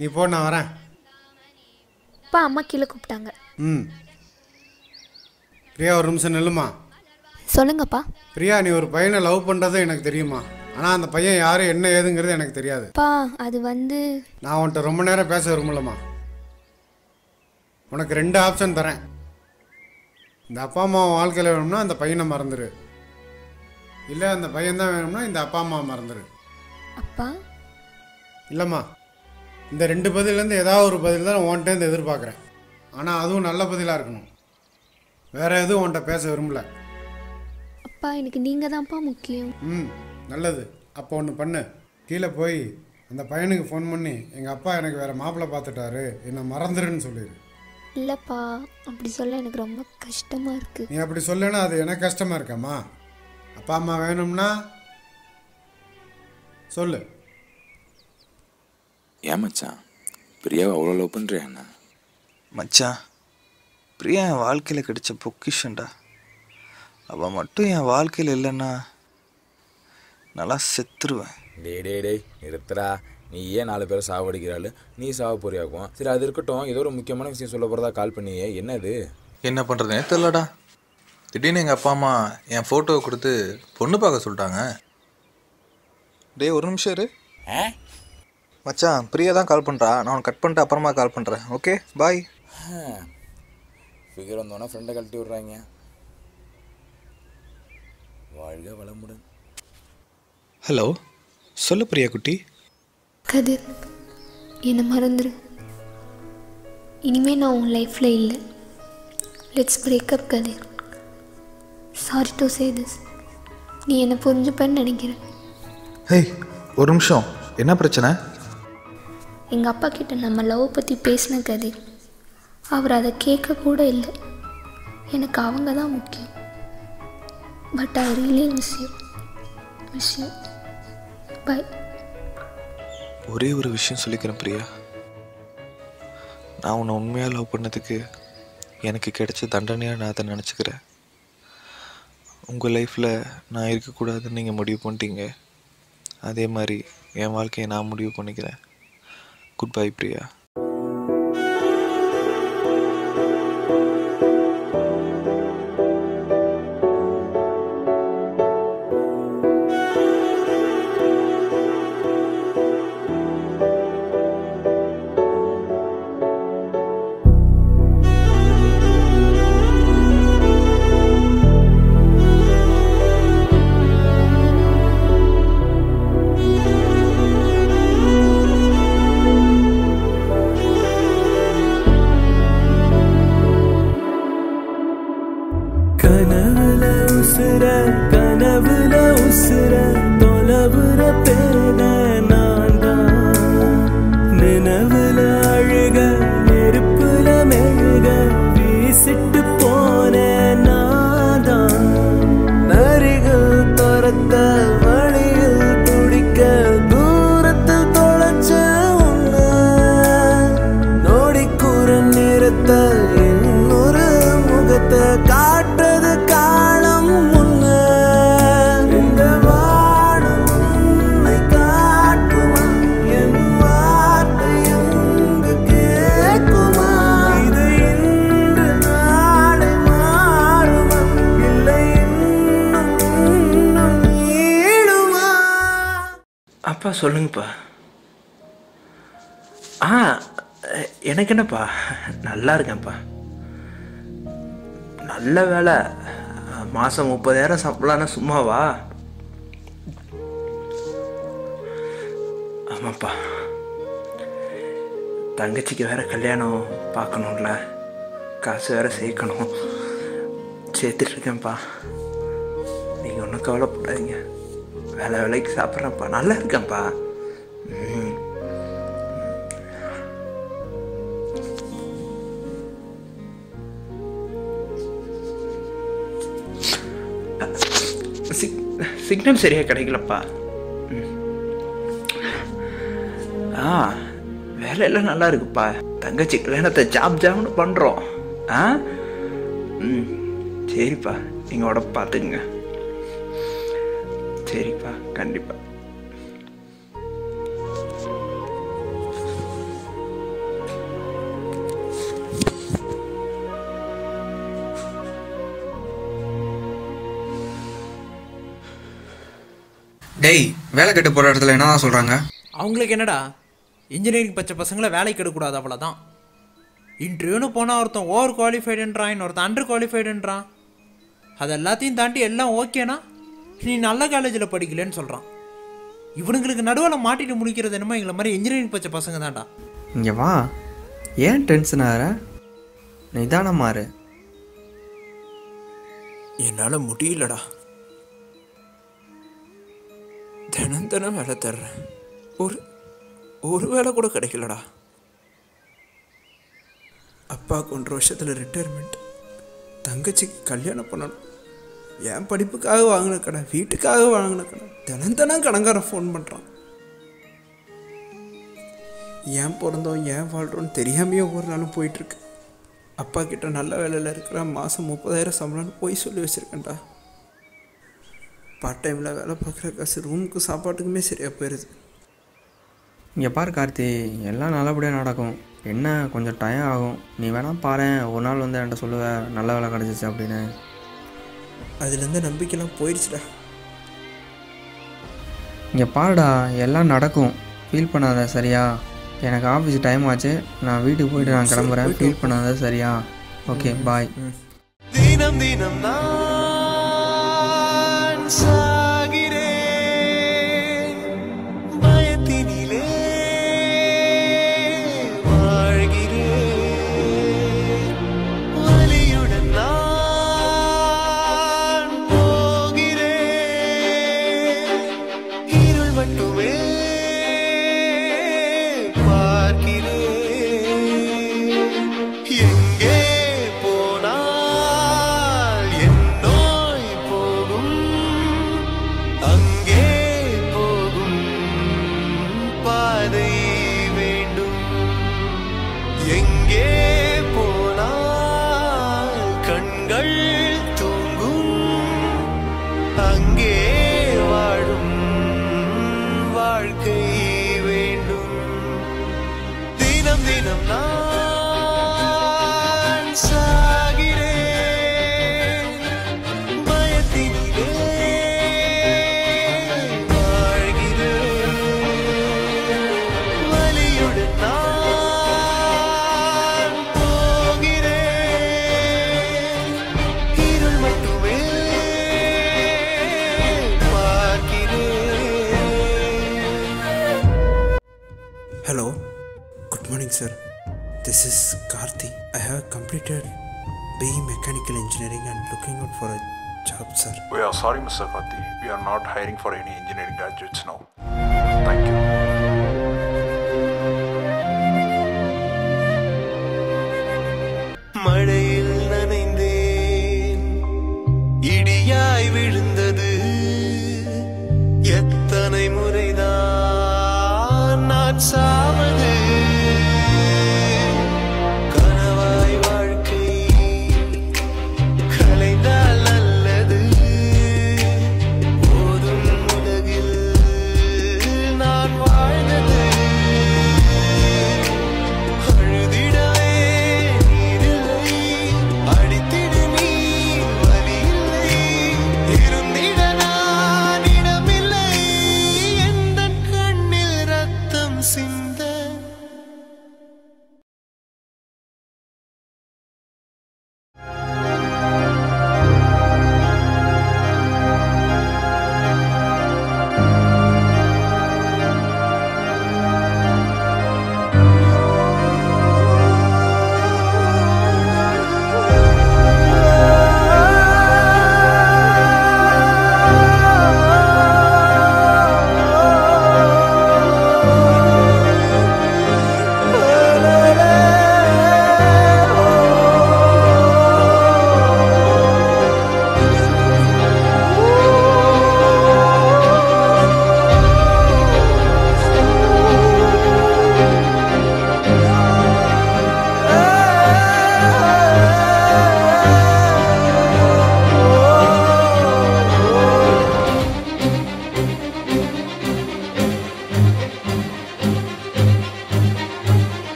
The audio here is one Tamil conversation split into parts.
நீ போ நான் வரேன் அப்பா அம்மா கீழே கூப்பிட்டாங்க ம் பிரியா ஒரு நிமிஷம் நில்லுமா சொல்லுங்கப்பா பிரியா நீ ஒரு பையனை லவ் பண்ணுறது எனக்கு தெரியுமா ஆனால் அந்த பையன் யார் என்ன ஏதுங்கிறது எனக்கு தெரியாது அப்பா அது வந்து நான் உன்கிட்ட ரொம்ப நேரம் பேச விரும்பலம்மா உனக்கு ரெண்டு ஆப்ஷன் தரேன் இந்த அப்பா அம்மா வாழ்க்கையில் வேணும்னா அந்த பையனை மறந்துடு இல்லை அந்த பையன் தான் வேணும்னா இந்த அப்பா அம்மா மறந்துடு அப்பா இல்லைம்மா இந்த ரெண்டு பதிலேருந்து ஏதாவது ஒரு பதில் தான் உன்கிட்ட எதிர்பார்க்குறேன் ஆனால் அதுவும் நல்ல பதிலாக இருக்கணும் வேற எதுவும் உன்கிட்ட பேச விரும்பல அப்பா எனக்கு நீங்கள் தான்ப்பா முக்கியம் ம் நல்லது அப்போ ஒன்று பண்ணு கீழே போய் அந்த பையனுக்கு ஃபோன் பண்ணி எங்கள் அப்பா எனக்கு வேறு மாப்பிள்ளை பார்த்துட்டாரு என்னை மறந்துருன்னு சொல்லிடு இல்லைப்பா அப்படி சொல்ல எனக்கு ரொம்ப கஷ்டமாக இருக்குது நீ அப்படி சொல்லேன்னா அது எனக்கு கஷ்டமாக இருக்காம்மா அப்பா அம்மா வேணும்னா சொல்லு ஏன் மச்சான் பிரியாவை அவ்வளோ லவ் பண்ணுறியா என்ன மச்சான் பிரியா என் வாழ்க்கையில் கிடைச்ச பொக்கிஷன்டா அவள் மட்டும் என் வாழ்க்கையில் இல்லைன்னா நல்லா செத்துருவேன் டேய் டேய் டேய் நிறுத்துறா நீ ஏன் நாலு பேரை சாவடிக்கிறாள் நீ சாவ போறியாக்கும் சரி அது இருக்கட்டும் ஏதோ ஒரு முக்கியமான விஷயம் சொல்ல போகிறதா கால் பண்ணியே என்னது என்ன பண்ணுறதுனே தெரிலடா திடீர்னு எங்கள் அப்பா அம்மா என் ஃபோட்டோவை கொடுத்து பொண்ணு பார்க்க சொல்லிட்டாங்க டேய் ஒரு நிமிஷம் இரு மச்சான் பிரியா தான் கால் பண்ணுறா நான் உனக்கு கட் பண்ணிட்டு அப்புறமா கால் பண்ணுறேன் ஓகே பாய் ஃபிகர் வந்தோன்னா ஃப்ரெண்டை கழட்டி விட்றாங்க வாழ்க வளமுடன் ஹலோ சொல்லு பிரியா குட்டி கதிர் என்னை மறந்துரு இனிமே நான் உன் லைஃப்பில் இல்லை let's breakup Kathir sorry to say this நீ என்னை புரிஞ்சுப்பேன்னு நினைக்கிறேன் ஹேய் ஒரு நிமிஷம் என்ன பிரச்சனை எங்கள் அப்பா கிட்ட நம்ம லவ் பற்றி பேசின கதிர் அவர் அதை கேட்க கூட இல்லை எனக்கு அவங்க தான் முக்கியம் but I really miss you miss you bye ஒரே ஒரு விஷயம் சொல்லிக்கிறேன் பிரியா நான் உன்னை உண்மையாக லவ் பண்ணதுக்கு எனக்கு கிடைச்ச தண்டனையாக நான் அதை நினச்சிக்கிறேன் உங்கள் லைஃப்பில் நான் இருக்கக்கூடாதுன்னு நீங்கள் முடிவு பண்ணிட்டீங்க அதே மாதிரி என் வாழ்க்கையை நான் முடிவு பண்ணிக்கிறேன் குட் பை பிரியா கனவுல உசுர கனவுல உசுர தொலைவுற பேன நான் தான் நினைவுல அழுக நெருப்புல மெழுக வீசிட்டு போன நான் தான் நரிகள் துரத்த வழியில் துடிக்க தூரத்தில் தொலைச்ச உன்னை நோடிக்கூற நிறுத்த இன்னொரு முகத்தை காட்டுறது காலம் முன்ன இந்த வானம் உன்னை காட்டுமா என் வார்த்தை எங்கு கேட்குமா இது இன்று நாளை மாறுமா இல்லை இன்னும் இன்னும் நீளுமா அப்பா சொல்லுங்கப்பா ஆ எ- எனக்கு என்னப்பா நல்லா இருக்கேன்ப்பா நல்ல வேலை மாதம் முப்பதாயிரம் சம்பளம்னா சும்மாவா ஆமாப்பா தங்கச்சிக்கு வேற கல்யாணம் பார்க்கணும்ல காசு வேற சேர்க்கணும் சேர்த்துட்டு இருக்கேன்ப்பா நீங்கள் ஒன்றும் கவலைப்படாதீங்க வேலை வேலைக்கு சாப்பிட்றேன்ப்பா நல்லா இருக்கேன்ப்பா ம். சிக் சிக்னல் சரியாக கிடைக்கலப்பா ம். ஆ வேலையெல்லாம் நல்லா இருக்குப்பா தங்கச்சி கல்யாணத்தை ஜாப் ஜாப்னு பண்ணுறோம் ஆ ம் சரிப்பா நீங்கள் உடம்பு பார்த்துக்குங்க சரிப்பா கண்டிப்பாக டேய் வேலை கட்டு போகிற இடத்துல என்னதான் சொல்கிறாங்க அவங்களுக்கு என்னடா இன்ஜினியரிங் பச்சை பசங்களை வேலைக்கு எடுக்கக்கூடாது அவ்வளோதான் இன்டர்வியூன்னு போனால் ஒருத்தன் ஓவர் குவாலிஃபைடுன்றான் இன்னொருத்தன் அண்டர் குவாலிஃபைடுன்றான் அது எல்லாத்தையும் தாண்டி எல்லாம் ஓகேனா நீ நல்ல காலேஜில் படிக்கலன்னு சொல்கிறான் இவனுங்களுக்கு நடுவில் மாட்டிட்டு முடிக்கிறது என்னமோ எங்களை மாதிரி இன்ஜினியரிங் பச்சை பசங்க தான்டா இங்கே வா ஏன் டென்ஷன் ஆகிற நிதானம் மாறு என்னால் முடியலடா தினம் தினம் வேலை தர்றேன் ஒரு ஒரு வேலை கூட கிடைக்கலடா அப்பாவுக்கு ஒன்றரை வருஷத்தில் ரிட்டையர்மெண்ட் தங்கச்சிக்கு கல்யாணம் பண்ணணும் என் படிப்புக்காக வாங்கின கடை வீட்டுக்காக வாங்கின கடை தினம் தினம் கடங்காரன் ஃபோன் பண்ணுறான் ஏன் பிறந்தோம் ஏன் வாழ்கிறோன்னு தெரியாமையே ஒவ்வொரு நாளும் போயிட்டுருக்கு அப்பா கிட்ட நல்ல வேலையில் இருக்கிற மாதம் முப்பதாயிரம் சம்பளம்னு போய் சொல்லி வச்சுருக்கேன்டா பார்ட் டைமில் வேலை பார்க்குற காசு ரூமுக்கு சாப்பாட்டுக்குமே சரியாக போயிடுது இங்கே பாரு கார்த்தி எல்லாம் நல்லபடியாக நடக்கும் என்ன கொஞ்சம் டைம் ஆகும் நீ வேணா பாரேன் ஒரு நாள் வந்து என்கிட்ட சொல்லுவ நல்ல வேலை கிடச்சிச்சு அப்படின்னு அதுலேருந்து நம்பிக்கைலாம் போயிடுச்சுடா இங்கே பாருடா எல்லாம் நடக்கும் ஃபீல் பண்ணாத சரியா எனக்கு ஆஃபீஸ் டைம் ஆச்சு நான் வீட்டுக்கு போயிட்டு நான் கிளம்புறேன் ஃபீல் பண்ணாத சரியா ஓகே பாய் தினம் தினம் நான் சாகிறேன் பயத்தினிலே வாழ்கிறேன் வலியுடன் நான் போகிறேன் இருள் மட்டுமே பார்க்கிறேன் எங்கே போனால் என் நோய் போகும் அங்கே போகும் பாதை வேண்டும் எங்கே போனால் கண்கள் தூங்கும் அங்கே வாழும் வாழ்க்கை வேண்டும் தினம் தினம் நான் சாகிறேன் பயத்தினிலே வாழ்கிறேன் வலியுடன் நான் போகிறேன் இருள் மட்டுமே பார்க்கிறேன் Hello, good morning, sir. This is Karthi. I have completed BE Mechanical Engineering and looking out for a job, sir. We are sorry, Mr. Fati. We are not hiring for any engineering graduates now. Thank you. மழையில் நனைந்தேன் இடியாய் விழுந்தது எத்தனை முறைதான் நான் சாவது கனவாய் வாழ்க்கை கலைந்தால் நல்லது போதும் உலகில் நான் வாழ்ந்தது அழுதிடவே நீரில்லை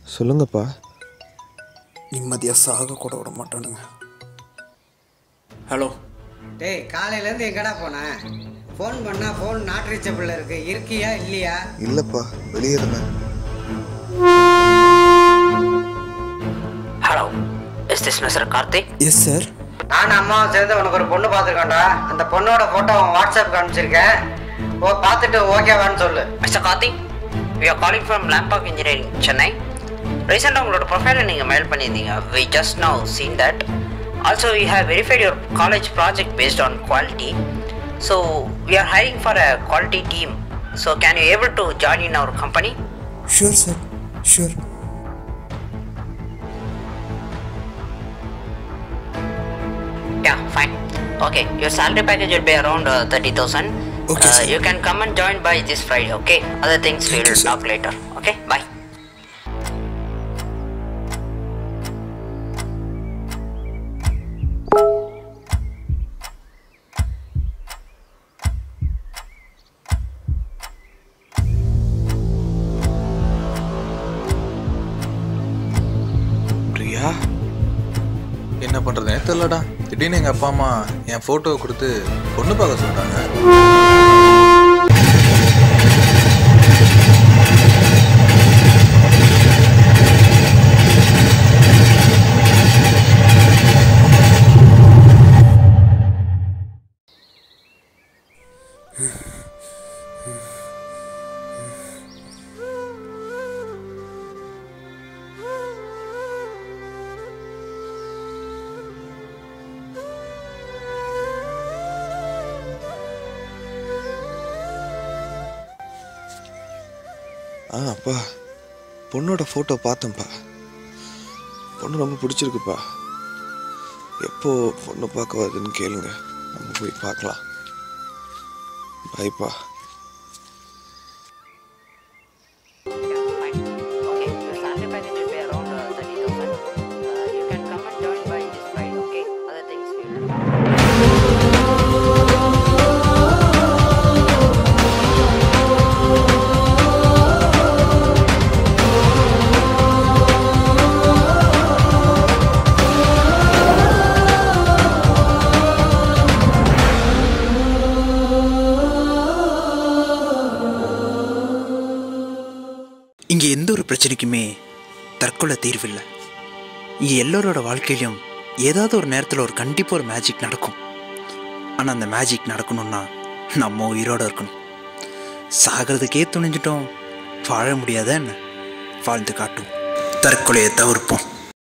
சொல்லுங்கப்பா நிம்மதியாக சாக கூட விட மாட்டானுங்க ஹலோ டேய் காலையிலேருந்து எங்கடா போனேன் ஃபோன் பண்ணால் ஃபோன் நாட் ரீச்சபிள் இருக்கு இருக்கியா இல்லையா இல்லைப்பா வெளியே இருந்தேன் hello is this mister Karthik yes sir நான் அம்மாவும் சேர்ந்து உனக்கு ஒரு பொண்ணு பார்த்துருக்கோம்டா அந்த பொண்ணோட ஃபோட்டோ உன் வாட்ஸ்அப்க்கு அனுப்பிச்சிருக்கேன் ஓ பார்த்துட்டு ஓகேவான்னு சொல்லு mister Karthik we are calling from Lambok engineering Chennai ரீசெண்டாக உங்களோட ப்ரொஃபைலை நீங்கள் மெயில் பண்ணியிருந்தீங்க we just now seen that also we have verified your college project based on quality so we are hiring for a quality team so can you able to join in our company sure sir sure Yeah, fine. Okay, your salary package will be around uh, 30,000. Okay, uh, sir. You can come and join by this Friday, okay? Other things we will talk later. Okay, bye. Priya என்ன பண்ணுறதுனே தெரிலடா திடீர்னு எங்கள் அப்பா அம்மா என் ஃபோட்டோவை கொடுத்து பொண்ணு பார்க்க சொல்கிறாங்க ஆ அப்பா பொண்ணோட ஃபோட்டோ பார்த்தேன்ப்பா பொண்ணு ரொம்ப பிடிச்சிருக்குப்பா எப்போ பொண்ணு பார்க்க வருதுன்னு கேளுங்க நம்ம போய் பார்க்கலாம் பாய்ப்பா Okay, your salary package will be around uh, 30,000. Uh, you can come and join by this Friday, okay? Other things we will இங்கே எந்த ஒரு பிரச்சனைக்குமே தற்கொலை தீர்வில்லை இங்கே எல்லோரோட வாழ்க்கையிலும் ஏதாவது ஒரு நேரத்தில் ஒரு கண்டிப்பாக ஒரு மேஜிக் நடக்கும் ஆனால் அந்த மேஜிக் நடக்கணும்னா நம்ம உயிரோடு இருக்கணும் சாகிறதுக்கே துணிஞ்சிட்டோம் வாழ முடியாத என்ன வாழ்ந்து காட்டும் தற்கொலையை தவிர்ப்போம்